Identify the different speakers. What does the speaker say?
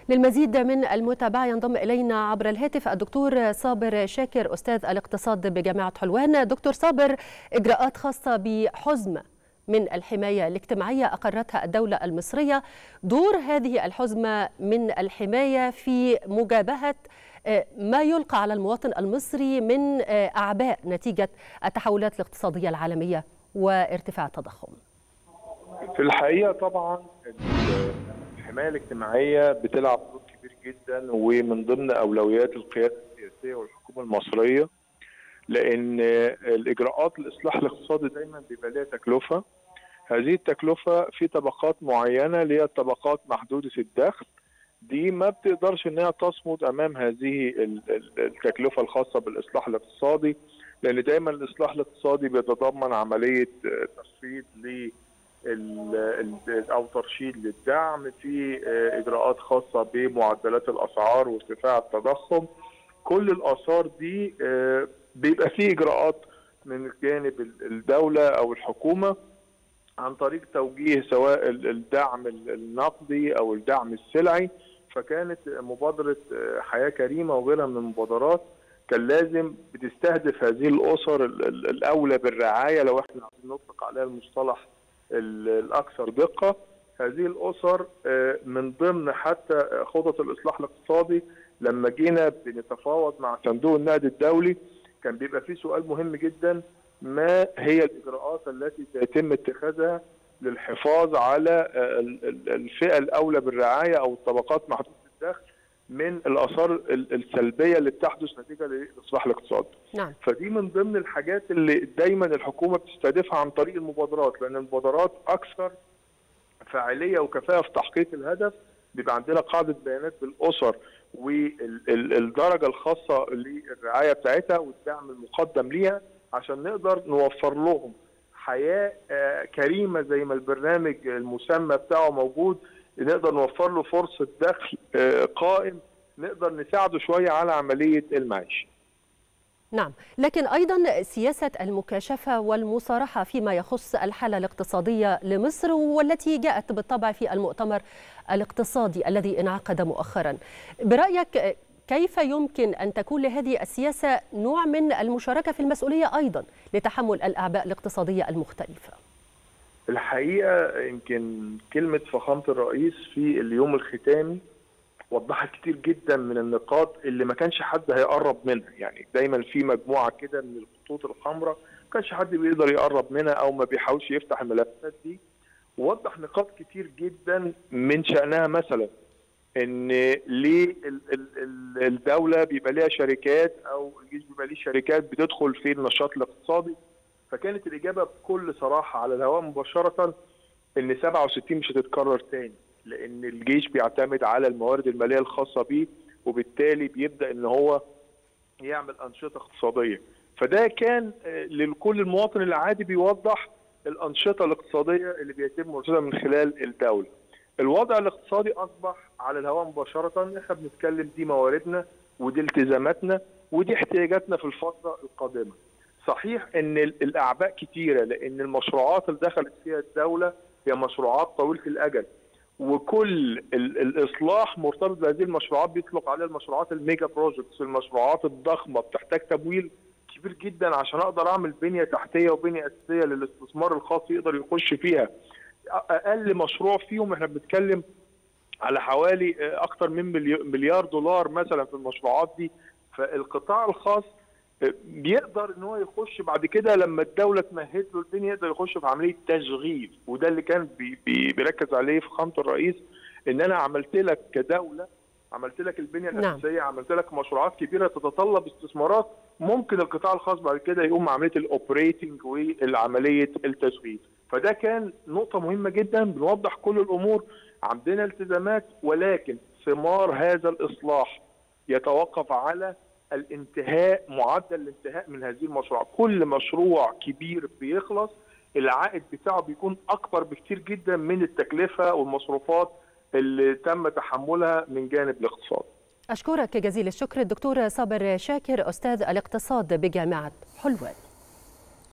Speaker 1: للمزيد من المتابعة ينضم إلينا عبر الهاتف الدكتور صابر شاكر أستاذ الاقتصاد بجامعة حلوان دكتور صابر إجراءات خاصة بحزمة من الحماية الاجتماعية أقرتها الدولة المصرية دور هذه الحزمة من الحماية في مجابهة ما يلقى على المواطن المصري من أعباء نتيجة التحولات الاقتصادية العالمية وارتفاع التضخم
Speaker 2: في الحقيقة طبعا الحماية الاجتماعية بتلعب دور كبير جدا ومن ضمن أولويات القيادة السياسية والحكومة المصرية لأن الإجراءات الإصلاح الاقتصادي دايما بيبقى لها تكلفة هذه التكلفة في طبقات معينة اللي هي الطبقات محدودة الدخل دي ما بتقدرش انها تصمد امام هذه التكلفه الخاصه بالاصلاح الاقتصادي لان دايما الاصلاح الاقتصادي بيتضمن عمليه تخفيض ل او ترشيد للدعم في اجراءات خاصه بمعدلات الاسعار وارتفاع التضخم كل الاثار دي بيبقى في اجراءات من جانب الدوله او الحكومه عن طريق توجيه سواء الدعم النقدي او الدعم السلعي فكانت مبادره حياه كريمه وغيرها من المبادرات كان لازم بتستهدف هذه الاسر الاولى بالرعايه لو احنا عايزين نطلق عليها المصطلح الاكثر دقه هذه الاسر من ضمن حتى خطط الاصلاح الاقتصادي لما جينا بنتفاوض مع صندوق النقد الدولي كان بيبقى في سؤال مهم جدا ما هي الاجراءات التي سيتم اتخاذها للحفاظ على الفئه الاولى بالرعايه او الطبقات محدوده الدخل من الاثار السلبيه اللي بتحدث نتيجه للاصلاح الاقتصادي.
Speaker 1: نعم.
Speaker 2: فدي من ضمن الحاجات اللي دايما الحكومه بتستهدفها عن طريق المبادرات لان المبادرات اكثر فاعليه وكفاءه في تحقيق الهدف بيبقى عندنا قاعده بيانات بالاسر والدرجه الخاصه للرعايه بتاعتها والدعم المقدم ليها عشان نقدر نوفر لهم حياه كريمه زي ما البرنامج المسمى بتاعه موجود نقدر نوفر له فرصه دخل قائم نقدر نساعده شويه على عمليه المعيشه.
Speaker 1: نعم، لكن ايضا سياسه المكاشفه والمصارحه فيما يخص الحاله الاقتصاديه لمصر والتي جاءت بالطبع في المؤتمر الاقتصادي الذي انعقد مؤخرا. برايك كيف يمكن ان تكون لهذه السياسه نوع من المشاركه في المسؤوليه ايضا لتحمل الاعباء الاقتصاديه المختلفه؟
Speaker 2: الحقيقه يمكن كلمه فخامه الرئيس في اليوم الختامي وضحت كتير جدا من النقاط اللي ما كانش حد هيقرب منها يعني دايما في مجموعه كده من الخطوط الحمراء ما كانش حد بيقدر يقرب منها او ما بيحاولش يفتح الملفات دي ووضح نقاط كتير جدا من شانها مثلا ان ليه الدوله بيبقى ليها شركات او الجيش بيبقى ليه شركات بتدخل في النشاط الاقتصادي فكانت الاجابه بكل صراحه على الهواء مباشره ان 67 مش هتتكرر تاني لان الجيش بيعتمد على الموارد الماليه الخاصه بيه وبالتالي بيبدا ان هو يعمل انشطه اقتصاديه فده كان لكل المواطن العادي بيوضح الانشطه الاقتصاديه اللي بيتم مرشدها من خلال الدوله الوضع الاقتصادي اصبح على الهواء مباشره احنا بنتكلم دي مواردنا ودي التزاماتنا ودي احتياجاتنا في الفتره القادمه صحيح ان الاعباء كتيره لان المشروعات اللي دخلت فيها الدوله هي مشروعات طويله الاجل وكل الاصلاح مرتبط بهذه المشروعات بيطلق عليها المشروعات الميجا بروجكتس المشروعات الضخمه بتحتاج تمويل كبير جدا عشان اقدر اعمل بنيه تحتيه وبنيه اساسيه للاستثمار الخاص يقدر يخش فيها اقل مشروع فيهم احنا بنتكلم على حوالي اكثر من مليار دولار مثلا في المشروعات دي فالقطاع الخاص بيقدر ان هو يخش بعد كده لما الدوله تمهد له الدنيا يقدر يخش في عمليه تشغيل وده اللي كان بي بي بيركز عليه فخامه الرئيس ان انا عملت لك كدوله عملت لك البنيه الاساسيه نعم. عملت لك مشروعات كبيره تتطلب استثمارات ممكن القطاع الخاص بعد كده يقوم عمليه الاوبريتنج والعمليه التشغيل فده كان نقطه مهمه جدا بنوضح كل الامور عندنا التزامات ولكن ثمار هذا الاصلاح يتوقف على الانتهاء معدل الانتهاء من هذه المشروعات كل مشروع كبير بيخلص العائد بتاعه بيكون اكبر بكتير جدا من التكلفه والمصروفات اللي تم تحملها من جانب الاقتصاد
Speaker 1: اشكرك جزيل الشكر الدكتور صابر شاكر استاذ الاقتصاد بجامعه حلوان